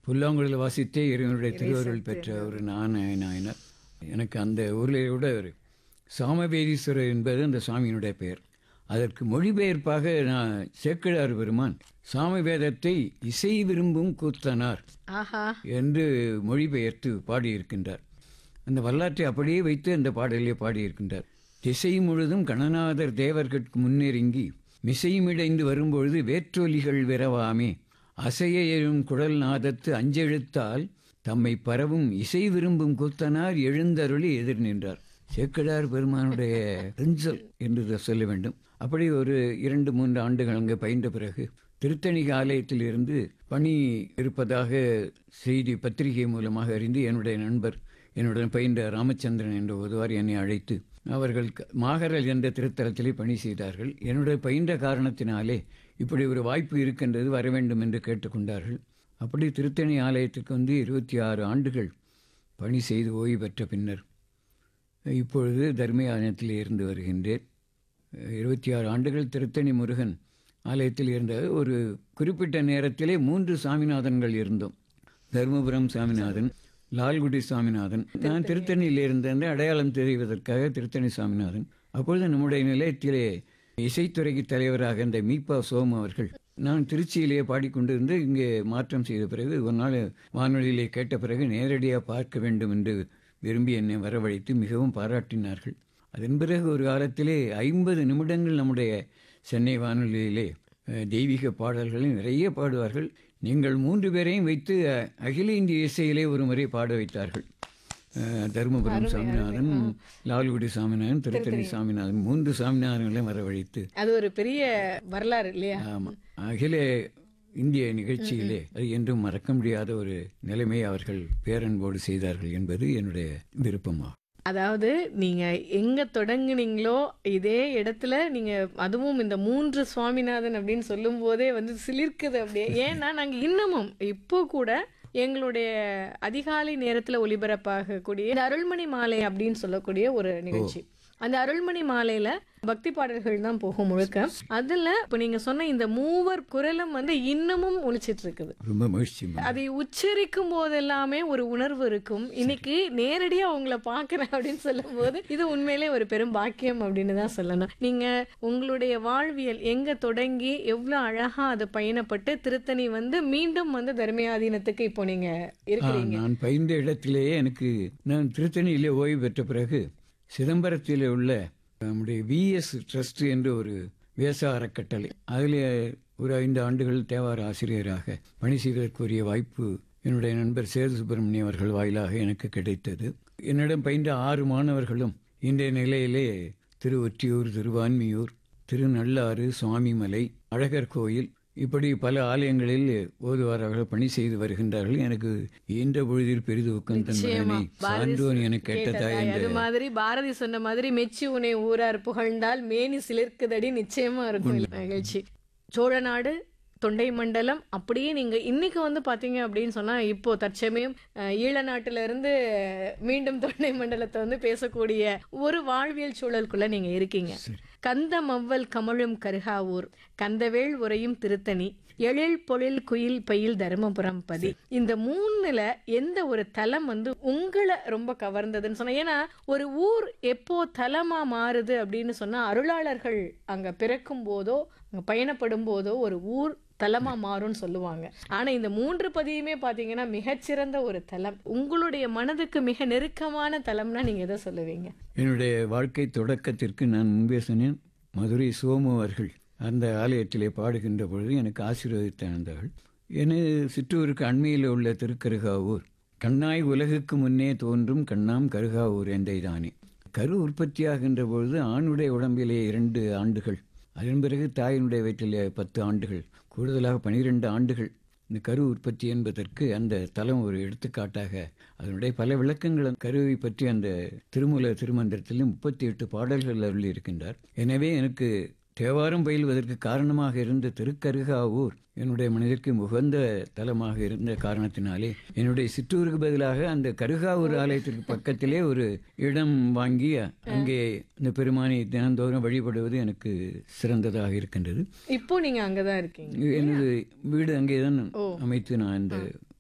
புல்லாங்குழல் வாசித்தே இறைவனுடைய திருவருள் பெற்ற ஒரு நான நாயனர் எனக்கு அந்த ஊரில் விட ஒரு சாமவேதீஸ்வரர் என்பது அந்த சாமியினுடைய பெயர் அதற்கு மொழிபெயர்ப்பாக நான் சேக்கிழார் பெருமான் சாமவேதத்தை இசை விரும்பும் கூத்தனார் ஆஹா என்று மொழிபெயர்த்து பாடியிருக்கின்றார் அந்த வரலாற்றை அப்படியே வைத்து அந்த பாடலிலே பாடியிருக்கின்றார் திசை முழுதும் கணநாதர் தேவர்கட்கு முன்னெருங்கி மிசைமிடைந்து வரும்பொழுது வேற்றொலிகள் விரவாமே அசைய எழும் குழல் நாதத்து அஞ்செழுத்தால் தம்மை பரவும் இசை விரும்பும் கூத்தனார் எழுந்தருளி எதிர் நின்றார் சேக்கிழார் பெருமானுடைய பென்சல் என்று சொல்ல வேண்டும் அப்படி ஒரு இரண்டு மூன்று ஆண்டுகள் அங்கே பயின்ற பிறகு திருத்தணி ஆலயத்தில் இருந்து பணி இருப்பதாக செய்தி பத்திரிகை மூலமாக அறிந்து என்னுடைய நண்பர் என்னுடன் பயின்ற ராமச்சந்திரன் என்ற ஒருவர் என்னை அழைத்து அவர்கள் க- மாகரல் என்ற திருத்தலத்திலே பணி செய்தார்கள் என்னுடைய பயின்ற காரணத்தினாலே இப்படி ஒரு வாய்ப்பு இருக்கின்றது வர வேண்டும் என்று கேட்டுக்கொண்டார்கள் அப்படி திருத்தணி ஆலயத்துக்கு வந்து இருபத்தி ஆறு ஆண்டுகள் பணி செய்து ஓய்வு பெற்ற பின்னர் இப்பொழுது தர்மயானத்தில் இருந்து வருகின்றேன் இருபத்தி ஆறு ஆண்டுகள் திருத்தணி முருகன் ஆலயத்தில் இருந்த ஒரு குறிப்பிட்ட நேரத்திலே மூன்று சாமிநாதன்கள் இருந்தோம் தர்மபுரம் சாமிநாதன் லால்குடி சாமிநாதன் நான் திருத்தணியில் இருந்த அடையாளம் தெரிவதற்காக திருத்தணி சாமிநாதன் அப்பொழுது நம்முடைய நிலையத்திலே இசைத்துறைக்கு தலைவராக இந்த மீபா சோம் அவர்கள் நான் திருச்சியிலேயே பாடிக்கொண்டிருந்து இங்கே மாற்றம் செய்த பிறகு ஒரு நாள் வானொலியிலே கேட்ட பிறகு நேரடியாக பார்க்க வேண்டும் என்று விரும்பி என்னை வரவழைத்து மிகவும் பாராட்டினார்கள் அதன் பிறகு ஒரு காலத்திலே ஐம்பது நிமிடங்கள் நம்முடைய சென்னை வானொலியிலே அஹ், தெய்வீக பாடல்களை நிறைய பாடுவார்கள் நீங்கள் மூன்று பேரையும் வைத்து அஹ், அகில இந்திய இசையிலே ஒரு முறை பாட வைத்தார்கள் அஹ், தருமபுரம் சாமிநாதன் லால்குடி சாமிநாதன் திருத்தணி சாமிநாதன் மூன்று சாமிநாதன்களையும் வரவழைத்து அது ஒரு பெரிய வரலாறு இல்லையா ஆமாம் அகில இந்திய நிகழ்ச்சியிலே அது என்றும் மறக்க முடியாத ஒரு நிலைமையை அவர்கள் பேரன்போடு செய்தார்கள் என்பது என்னுடைய விருப்பமாகும் அதாவது நீங்க எங்க தொடங்குனீங்களோ இதே இடத்துல நீங்க அதுவும் இந்த மூன்று சுவாமிநாதன் அப்படின்னு சொல்லும் போதே வந்து சிலிர்க்குது அப்படியே ஏன்னா நாங்க இன்னமும் இப்போ கூட எங்களுடைய அதிகாலை நேரத்துல ஒளிபரப்பாகக்கூடிய இந்த அருள்மணி மாலை அப்படின்னு சொல்லக்கூடிய ஒரு நிகழ்ச்சி அந்த அருள்மணி மாலையில பக்தி பாடல்கள் தான் போகும் முழுக்க அதுல இப்ப நீங்க சொன்ன இந்த மூவர் குரலும் வந்து இன்னமும் ஒழிச்சிட்டு இருக்குது ரொம்ப மகிழ்ச்சி அதை உச்சரிக்கும் போதெல்லாமே ஒரு உணர்வு இருக்கும் இன்னைக்கு நேரடியா உங்களை பார்க்கறேன் அப்படின்னு சொல்லும்போது இது உண்மையிலே ஒரு பெரும் பாக்கியம் அப்படின்னு தான் சொல்லணும் நீங்க உங்களுடைய வாழ்வியல் எங்க தொடங்கி எவ்வளவு அழகா அது பயணப்பட்டு திருத்தணி வந்து மீண்டும் வந்து தர்மயாதீனத்துக்கு இப்போ நீங்க இருக்கிறீங்க நான் பயின்ற இடத்திலேயே எனக்கு நான் திருத்தணியிலே ஓய்வு பெற்ற பிறகு சிதம்பரத்தில் உள்ள நம்முடைய விஎஸ் ட்ரஸ்ட் என்று ஒரு வேச அறக்கட்டளை அதில் ஒரு ஐந்து ஆண்டுகள் தேவார ஆசிரியராக பணி செய்வதற்குரிய வாய்ப்பு என்னுடைய நண்பர் சேது சுப்பிரமணியம் அவர்கள் வாயிலாக எனக்கு கிடைத்தது என்னிடம் பயின்ற ஆறு மாணவர்களும் இன்றைய நிலையிலே திருவொற்றியூர் திருவான்மியூர் திருநள்ளாறு சுவாமிமலை அழகர் கோயில் இப்படி பல ஆலயங்களில் ஓதுவாராக பணி செய்து வருகின்றார்கள் எனக்கு ஈன்ற பொழுதில் பெரிது ஊக்கம் தன் மகனை சான்றோன் என கேட்டதாய் அது என்ற மாதிரி பாரதி சொன்ன மாதிரி மெச்சி உனை ஊரார் புகழ்ந்தால் மேனி சிலிர்க்குதடி நிச்சயமா இருக்கும் இந்த நிகழ்ச்சி சோழநாடு தொண்டை மண்டலம் அப்படியே நீங்க இன்னைக்கு வந்து பாத்தீங்க அப்படின்னு சொன்னா இப்போ தற்சமயம் அஹ், ஈழ நாட்டுல இருந்து மீண்டும் தொண்டை மண்டலத்தை வந்து பேசக்கூடிய ஒரு வாழ்வியல் சூழலுக்குள்ள நீங்க இருக்கீங்க கந்த மவ்வல் கமழும் கருகாவூர் கந்தவேள் உரையும் திருத்தணி எழில் பொழில் குயில் பயில் தருமபுரம் பதி இந்த மூணுல எந்த ஒரு தலம் வந்து உங்களை ரொம்ப கவர்ந்ததுன்னு சொன்னா ஏன்னா ஒரு ஊர் எப்போ தலமா மாறுது அப்படின்னு சொன்னா அருளாளர்கள் அங்க பிறக்கும் போதோ அங்க பயணப்படும் போதோ ஒரு ஊர் தலமா மாறும்னு சொல்லுவாங்க ஆனா இந்த மூன்று பதியுமே பாத்தீங்கன்னா மிகச்சிறந்த ஒரு தலம் உங்களுடைய மனதுக்கு மிக நெருக்கமான தலம்னா நீங்க எதை சொல்லுவீங்க என்னுடைய வாழ்க்கை தொடக்கத்திற்கு நான் முன்பே சொன்னேன் மதுரை சோமு அவர்கள் அந்த ஆலயத்திலே பாடுகின்ற பொழுது எனக்கு ஆசீர்வதித்து அணிந்தார்கள் எனது சிற்றூருக்கு அண்மையில் உள்ள திருக்கருகாவூர் கண்ணாய் உலகுக்கு முன்னே தோன்றும் கண்ணாம் கருகாவூர் என்றைதானே கரு உற்பத்தியாகின்ற பொழுது ஆணுடைய உடம்பிலே இரண்டு ஆண்டுகள் அதன் பிறகு தாயினுடைய வயிற்றிலே பத்து ஆண்டுகள் கூடுதலாக பனிரெண்டு ஆண்டுகள் இந்த கரு உற்பத்தி என்பதற்கு அந்த தலம் ஒரு எடுத்துக்காட்டாக அதனுடைய பல விளக்கங்கள் கருவை பற்றி அந்த திருமூல திருமந்திரத்திலும் முப்பத்தி எட்டு பாடல்கள் அருளி இருக்கின்றார் எனவே எனக்கு தேவாரம் பயில்வதற்கு காரணமாக இருந்த திருக்கருகாவூர் என்னுடைய மனதிற்கு உகந்த தலமாக இருந்த காரணத்தினாலே என்னுடைய சிற்றூருக்கு பதிலாக அந்த கருகாவூர் ஆலயத்திற்கு பக்கத்திலே ஒரு இடம் வாங்கி அங்கே இந்த பெருமானை தினந்தோறும் வழிபடுவது எனக்கு சிறந்ததாக இருக்கின்றது இப்போ நீங்க அங்கதான் இருக்கீங்க எனது வீடு அங்கேதான் அமைத்து நான் இந்த